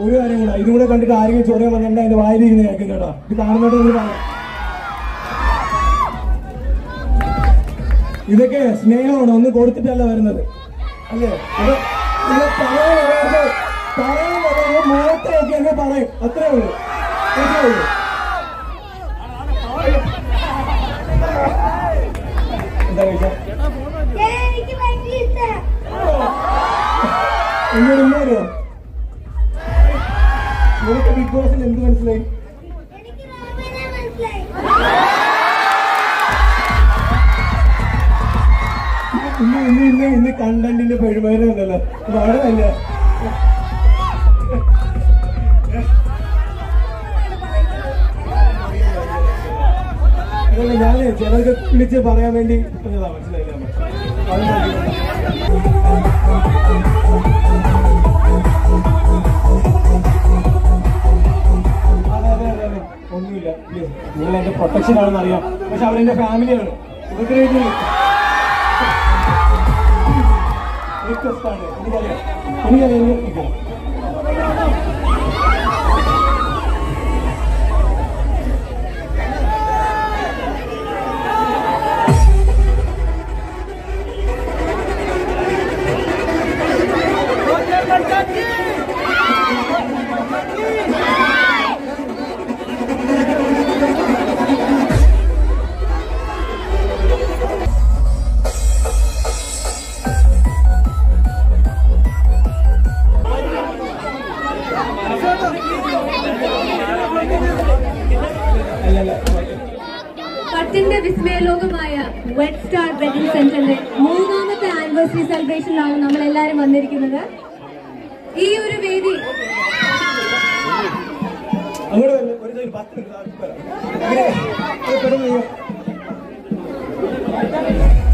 ഒരു കാര്യം കൂടെ ഇതും കൂടെ കണ്ടിട്ട് ആരെങ്കിലും ചൊറിയാൻ വന്നിട്ടുണ്ടെങ്കിൽ അതിന്റെ വായിലിരിക്കുന്ന കേൾക്കും കേട്ടോ ഇത് കാണുന്നോട്ട് നിങ്ങൾ പറയാം ഇതൊക്കെ സ്നേഹമാണ് ഒന്ന് കൊടുത്തിട്ടല്ല വരുന്നത് അല്ലേ അത് ഇത് പറയാൻ വരാതെ പറയാൻ വരാതെ മുഖത്ത് നോക്കി അങ്ങ് പറയും അത്രേ ഉള്ളൂ അത്രേ ഉള്ളൂ എന്താ കഴിച്ചാ എനിക്ക് ഭയങ്കര ഇഷ്ടം എന്നോട് ഉമ്മ വരുമോ നിനക്ക് ബിഗ് ബോസിൽ എന്ത് മനസ്സിലായി എനിക്ക് റോബിനെ മനസ്സിലായി ഇന്ന് ഇന്ന് ഇന്ന് ഇന്ന് കണ്ടന്റിന്റെ പെരുമാറുന്നല്ലോ വളരെ അതുകൊണ്ട് ഞാൻ ചിലർക്ക് വിളിച്ച് പറയാൻ വേണ്ടി പറഞ്ഞതാ മനസ്സിലായില്ല അതെ അതെ അതെ അതെ ഒന്നുമില്ല ഇല്ലേ? നിങ്ങൾ എന്റെ പ്രൊട്ടക്ഷൻ ആണെന്ന് അറിയാം പക്ഷെ അവരെന്റെ ഫാമിലിയാണ് ഉപദ്രവിക്കുന്നു റിക്വസ്റ്റ് ആണ് എനിക്കറിയാം എനിക്കറിയാം നിൽക്കണം അല്ലല്ല പത്തിന്റെ വിസ്മയലോകമായ വെറ്റ് സ്റ്റാർ വെഡിങ് സെന്ററിന്റെ മൂന്നാമത്തെ ആനിവേഴ്സറി സെലിബ്രേഷനിലാണ് നമ്മൾ എല്ലാവരും വന്നിരിക്കുന്നത് ഈ ഒരു വേദി അങ്ങോട്ട് വന്ന് ഒരു സൈഡ് പത്ത് മിനിറ്റ് ആക്കി തരാം. ഇങ്ങനെ, ഇത് പെട്ടെന്ന് ചെയ്യോ.